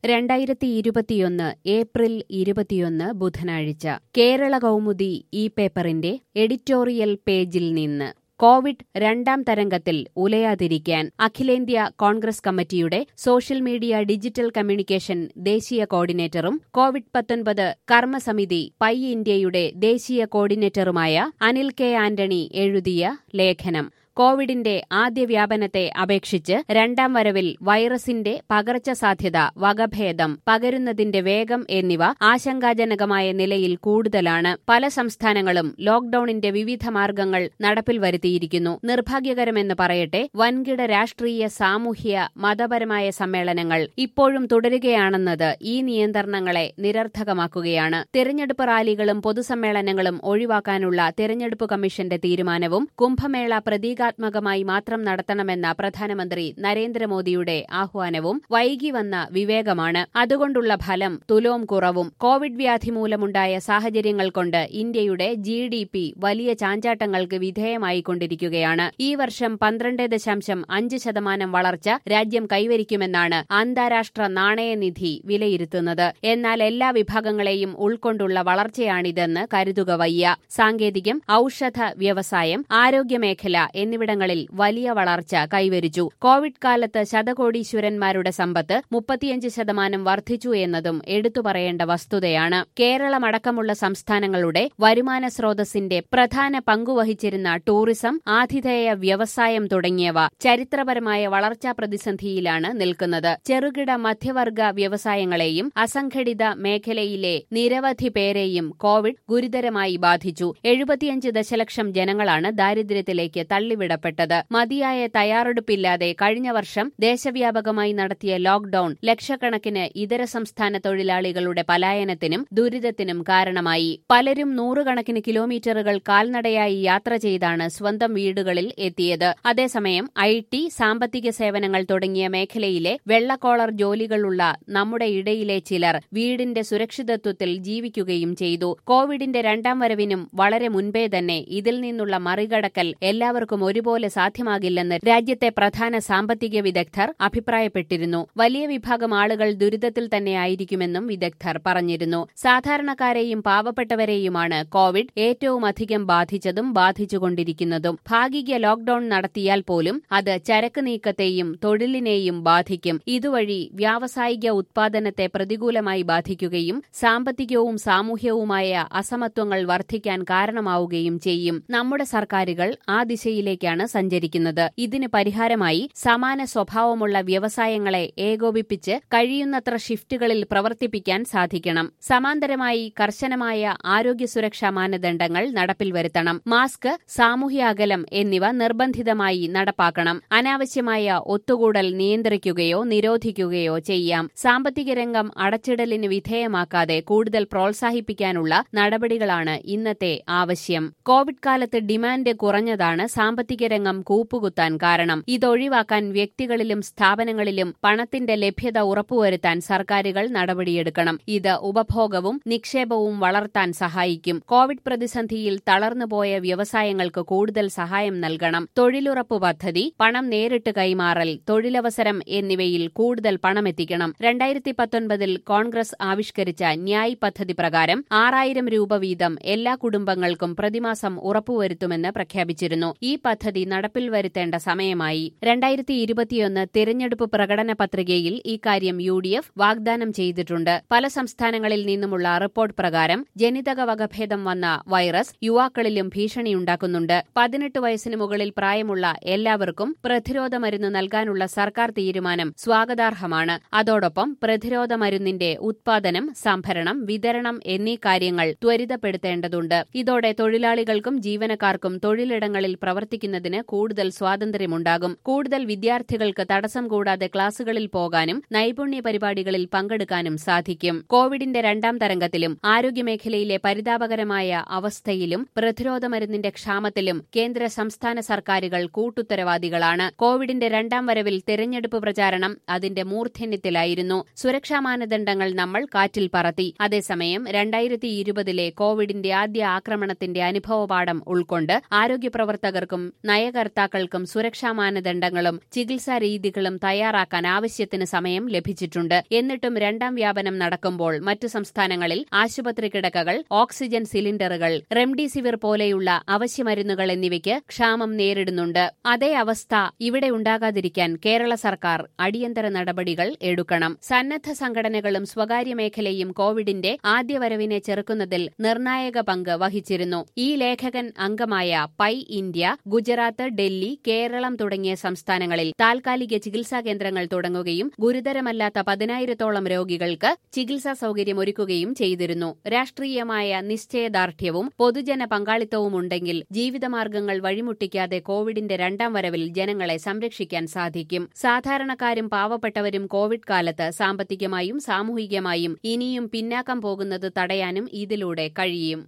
രണ്ടായിരത്തി ഇരുപത്തിയൊന്ന് ഏപ്രിൽ ഇരുപത്തിയൊന്ന് ബുധനാഴ്ച കേരള കൗമുദി ഈ പേപ്പറിന്റെ എഡിറ്റോറിയൽ പേജിൽ നിന്ന് കോവിഡ് രണ്ടാം തരംഗത്തിൽ ഉലയാതിരിക്കാൻ അഖിലേന്ത്യാ കോൺഗ്രസ് കമ്മിറ്റിയുടെ സോഷ്യൽ മീഡിയ ഡിജിറ്റൽ കമ്മ്യൂണിക്കേഷൻ ദേശീയ കോർഡിനേറ്ററും കോവിഡ് പത്തൊൻപത് കർമ്മസമിതി പൈ ഇന്ത്യയുടെ ദേശീയ കോർഡിനേറ്ററുമായ അനിൽ കെ ആന്റണി എഴുതിയ ലേഖനം കോവിഡിന്റെ ആദ്യ വ്യാപനത്തെ അപേക്ഷിച്ച് രണ്ടാം വരവിൽ വൈറസിന്റെ പകർച്ച സാധ്യത വകഭേദം പകരുന്നതിന്റെ വേഗം എന്നിവ ആശങ്കാജനകമായ നിലയിൽ കൂടുതലാണ് പല സംസ്ഥാനങ്ങളും ലോക്ഡൌണിന്റെ വിവിധ മാർഗങ്ങൾ നടപ്പിൽ വരുത്തിയിരിക്കുന്നു നിർഭാഗ്യകരമെന്ന് പറയട്ടെ വൻകിട രാഷ്ട്രീയ സാമൂഹ്യ മതപരമായ സമ്മേളനങ്ങൾ ഇപ്പോഴും തുടരുകയാണെന്നത് ഈ നിയന്ത്രണങ്ങളെ നിരർത്ഥകമാക്കുകയാണ് തിരഞ്ഞെടുപ്പ് റാലികളും പൊതുസമ്മേളനങ്ങളും ഒഴിവാക്കാനുള്ള തിരഞ്ഞെടുപ്പ് കമ്മീഷന്റെ തീരുമാനവും കുംഭമേള പ്രതീക പ്രതീകാത്മകമായി മാത്രം നടത്തണമെന്ന പ്രധാനമന്ത്രി നരേന്ദ്രമോദിയുടെ ആഹ്വാനവും വൈകി വന്ന വിവേകമാണ് അതുകൊണ്ടുള്ള ഫലം തുലോം കുറവും കോവിഡ് വ്യാധി മൂലമുണ്ടായ സാഹചര്യങ്ങൾ കൊണ്ട് ഇന്ത്യയുടെ ജി ഡി പി വലിയ ചാഞ്ചാട്ടങ്ങൾക്ക് വിധേയമായിക്കൊണ്ടിരിക്കുകയാണ് ഈ വർഷം പന്ത്രണ്ട് ദശാംശം അഞ്ച് ശതമാനം വളർച്ച രാജ്യം കൈവരിക്കുമെന്നാണ് അന്താരാഷ്ട്ര നാണയനിധി വിലയിരുത്തുന്നത് എന്നാൽ എല്ലാ വിഭാഗങ്ങളെയും ഉൾക്കൊണ്ടുള്ള വളർച്ചയാണിതെന്ന് കരുതുക വയ്യ സാങ്കേതികം ഔഷധ വ്യവസായം ആരോഗ്യമേഖല എന്നിവിടങ്ങളിൽ വലിയ വളർച്ച കൈവരിച്ചു കോവിഡ് കാലത്ത് ശതകോടീശ്വരന്മാരുടെ സമ്പത്ത് മുപ്പത്തിയഞ്ച് ശതമാനം വർദ്ധിച്ചു എന്നതും എടുത്തുപറയേണ്ട വസ്തുതയാണ് കേരളമടക്കമുള്ള സംസ്ഥാനങ്ങളുടെ വരുമാന സ്രോതസ്സിന്റെ പ്രധാന പങ്കുവഹിച്ചിരുന്ന ടൂറിസം ആതിഥേയ വ്യവസായം തുടങ്ങിയവ ചരിത്രപരമായ വളർച്ചാ പ്രതിസന്ധിയിലാണ് നിൽക്കുന്നത് ചെറുകിട മധ്യവർഗ വ്യവസായങ്ങളെയും അസംഘടിത മേഖലയിലെ നിരവധി പേരെയും കോവിഡ് ഗുരുതരമായി ബാധിച്ചു എഴുപത്തിയഞ്ച് ദശലക്ഷം ജനങ്ങളാണ് ദാരിദ്ര്യത്തിലേക്ക് തള്ളിവിടപ്പെട്ടത് മതിയായ തയ്യാറെടുപ്പില്ലാതെ കഴിഞ്ഞ വർഷം ദേശവ്യാപകമായി നടത്തിയ ലോക്ഡൌൺ ലക്ഷക്കണക്കിന് ഇതര സംസ്ഥാന തൊഴിലാളികളുടെ പലായനത്തിനും ദുരിതത്തിനും കാരണമായി പലരും നൂറുകണക്കിന് കിലോമീറ്ററുകൾ കാൽനടയായി യാത്ര ചെയ്താണ് സ്വന്തം വീടുകളിൽ എത്തിയത് അതേസമയം ഐ ടി സാമ്പത്തിക സേവനങ്ങൾ തുടങ്ങിയ മേഖലയിലെ വെള്ളക്കോളർ ജോലികളുള്ള നമ്മുടെ ഇടയിലെ ചിലർ വീടിന്റെ സുരക്ഷിതത്വത്തിൽ ജീവിക്കുകയും ചെയ്തു കോവിഡിന്റെ രണ്ടാം വരവിനും വളരെ മുൻപേ തന്നെ ഇതിൽ നിന്നുള്ള മറികടക്കൽ എല്ലാവർക്കും ഒരുപോലെ സാധ്യമാകില്ലെന്ന് രാജ്യത്തെ പ്രധാന സാമ്പത്തിക വിദഗ്ധർ അഭിപ്രായപ്പെട്ടിരുന്നു വലിയ വിഭാഗം ആളുകൾ ദുരിതത്തിൽ തന്നെയായിരിക്കുമെന്നും വിദഗ്ധർ പറഞ്ഞിരുന്നു സാധാരണക്കാരെയും പാവപ്പെട്ടവരെയുമാണ് കോവിഡ് ഏറ്റവും അധികം ബാധിച്ചതും ബാധിച്ചുകൊണ്ടിരിക്കുന്നതും ഭാഗിക ലോക്ഡൌൺ നടത്തിയാൽ പോലും അത് ചരക്ക് നീക്കത്തെയും തൊഴിലിനെയും ബാധിക്കും ഇതുവഴി വ്യാവസായിക ഉത്പാദനത്തെ പ്രതികൂലമായി ബാധിക്കുകയും സാമ്പത്തികവും സാമൂഹ്യവുമായ അസമത്വങ്ങൾ വർദ്ധിക്കാൻ കാരണമാവുകയും ചെയ്യും നമ്മുടെ സർക്കാരുകൾ ആ ദിശയിലേക്കാണ് സഞ്ചരിക്കുന്നത് ഇതിന് പരിഹാരമായി സമാന സ്വഭാവമുള്ള വ്യവസായങ്ങളെ ഏകോപിപ്പിച്ച് കഴിയുന്നത്ര ഷിഫ്റ്റുകളിൽ പ്രവർത്തിപ്പിക്കാൻ സാധിക്കണം സമാന്തരമായി കർശനമായ ആരോഗ്യ സുരക്ഷാ മാനദണ്ഡങ്ങൾ നടപ്പിൽ വരുത്തണം മാസ്ക് സാമൂഹ്യ അകലം എന്നിവ നിർബന്ധിതമായി നടപ്പാക്കണം അനാവശ്യമായ ഒത്തുകൂടൽ നിയന്ത്രിക്കുകയോ നിരോധിക്കുകയോ ചെയ്യാം സാമ്പത്തിക രംഗം അടച്ചിടലിന് വിധേയമാക്കാതെ കൂടുതൽ പ്രോത്സാഹിപ്പിക്കാനുള്ള നടപടികളാണ് ഇന്നത്തെ ആവശ്യം കോവിഡ് കാലത്ത് ഡിമാൻഡ് കുറഞ്ഞതാണ് സാമ്പത്തിക രംഗം കൂപ്പുകുത്താൻ കാരണം ഇതൊഴിവാക്കാൻ വ്യക്തികളിലും സ്ഥാപനങ്ങളിലും പണത്തിന്റെ ലഭ്യത ഉറപ്പുവരുത്താൻ സർക്കാരുകൾ നടപടിയെടുക്കണം ഇത് ഉപഭോഗവും നിക്ഷേപവും വളർത്താൻ സഹായിക്കും കോവിഡ് പ്രതിസന്ധിയിൽ തളർന്നുപോയ വ്യവസായങ്ങൾക്ക് കൂടുതൽ സഹായം നൽകണം തൊഴിലുറപ്പ് പദ്ധതി പണം നേരിട്ട് കൈമാറൽ തൊഴിലവസരം എന്നിവയിൽ കൂടുതൽ പണമെത്തിക്കണം രണ്ടായിരത്തി പത്തൊൻപതിൽ കോൺഗ്രസ് ആവിഷ്കരിച്ച ന്യായ് പദ്ധതി പ്രകാരം ആറായിരം രൂപ വീതം എല്ലാ കുടുംബങ്ങൾക്കും പ്രതിമാസം ഉറപ്പുവരുത്തുമെന്ന് പ്രഖ്യാപിച്ചിരുന്നു ഈ പദ്ധതി നടപ്പിൽ വരുത്തേണ്ട സമയമായി രണ്ടായിരത്തി ഇരുപത്തിയൊന്ന് തിരഞ്ഞെടുപ്പ് പ്രകടന പത്രികയിൽ ഇക്കാര്യം യു ഡി എഫ് വാഗ്ദാനം ചെയ്തിട്ടുണ്ട് പല സംസ്ഥാനങ്ങളിൽ നിന്നുമുള്ള റിപ്പോർട്ട് പ്രകാരം ജനിതക വകഭേദം വന്ന വൈറസ് യുവാക്കളിലും ഭീഷണിയുണ്ടാക്കുന്നുണ്ട് പതിനെട്ട് വയസ്സിന് മുകളിൽ പ്രായമുള്ള എല്ലാവർക്കും പ്രതിരോധ മരുന്ന് നൽകാനുള്ള സർക്കാർ തീരുമാനം സ്വാഗതാർഹമാണ് അതോടൊപ്പം പ്രതിരോധ മരുന്നിന്റെ ഉത്പാദനം സംഭരണം വിതരണം എന്നീ കാര്യങ്ങൾ ത്വരിതപ്പെടുത്തേണ്ടതുണ്ട് ഇതോടെ തൊഴിലാളികൾക്കും ജീവനക്കാർക്കും തൊഴിലിടങ്ങളിൽ പ്രവർത്തിക്കുന്നതിന് കൂടുതൽ സ്വാതന്ത്ര്യമുണ്ടാകും കൂടുതൽ വിദ്യാർത്ഥികൾക്ക് തടസ്സം കൂടാതെ ക്ലാസുകളിൽ പോകാനും നൈപുണ്യ പരിപാടികളിൽ പങ്കെടുക്കാനും സാധിക്കും കോവിഡിന്റെ രണ്ടാം തരംഗത്തിലും ആരോഗ്യമേഖലയിലെ പരിതാപകരമായ അവസ്ഥയിലും പ്രതിരോധ മരുന്നിന്റെ ക്ഷാമത്തിലും കേന്ദ്ര സംസ്ഥാന സർക്കാരുകൾ കൂട്ടുത്തരവാദികളാണ് കോവിഡിന്റെ രണ്ടാം വരവിൽ തെരഞ്ഞെടുപ്പ് പ്രചാരണം അതിന്റെ മൂർധന്യത്തിലായിരുന്നു സുരക്ഷാ മാനദണ്ഡങ്ങൾ നമ്മൾ കാറ്റിൽ പറത്തി അതേസമയം രണ്ടായിരത്തി ഇരുപതിലെ കോവിഡിന്റെ ആദ്യ ആക്രമണത്തിന്റെ അനുഭവപാഠം ഉൾക്കൊണ്ട് ആരോഗ്യപ്രവർത്തകർക്കും നയകർത്താക്കൾക്കും സുരക്ഷാ മാനദണ്ഡങ്ങളും ചികിത്സാ രീതികളും തയ്യാറാക്കാൻ ആവശ്യത്തിന് സമയം ലഭിച്ചിട്ടുണ്ട് എന്നിട്ടും രണ്ടാം വ്യാപനം നടക്കുമ്പോൾ മറ്റു സംസ്ഥാനങ്ങളിൽ ആശുപത്രി കിടക്കകൾ ഓക്സിജൻ സിലിണ്ടറുകൾ റെംഡിസിവിർ പോലെയുള്ള അവശ്യമരുന്നുകൾ എന്നിവയ്ക്ക് ക്ഷാമം നേരിടുന്നുണ്ട് അതേ അവസ്ഥ ഇവിടെ ഉണ്ടാകാതിരിക്കാൻ കേരള സർക്കാർ അടിയന്തര നടപടികൾ എടുക്കണം സന്നദ്ധ സംഘടനകളും സ്വകാര്യ മേഖലയും കോവിഡിന്റെ ആദ്യവരവിനെ ചെറുക്കുന്നതിൽ നിർണായക പങ്ക് വഹിച്ചിരുന്നു ഈ ലേഖകൻ അംഗമായ പൈ ഇന്ത്യ ഗുജറാത്ത് ഡൽഹി കേരളം തുടങ്ങിയ സംസ്ഥാനങ്ങളിൽ താൽക്കാലിക ചികിത്സാ കേന്ദ്രങ്ങൾ തുടങ്ങുകയും ഗുരുതരമല്ലാത്ത പതിനായിരത്തോളം രോഗികൾക്ക് ചികിത്സാ സൌകര്യം ഒരുക്കുകയും ചെയ്തിരുന്നു രാഷ്ട്രീയമായ നിശ്ചയദാർഢ്യവും പൊതുജന പങ്കാളിത്തവും ഉണ്ടെങ്കിൽ ജീവിതമാർഗങ്ങൾ വഴിമുട്ടിക്കാതെ കോവിഡിന്റെ രണ്ടാം വരവിൽ ജനങ്ങളെ സംരക്ഷിക്കാൻ സാധിക്കും സാധാരണക്കാരും പാവപ്പെട്ടവരും കോവിഡ് കാലത്ത് സാമ്പത്തികമായും സാമൂഹികമായും ഇനിയും പിന്നാക്കം പോകുന്നത് തടയാനും ഇതിലൂടെ കഴിയും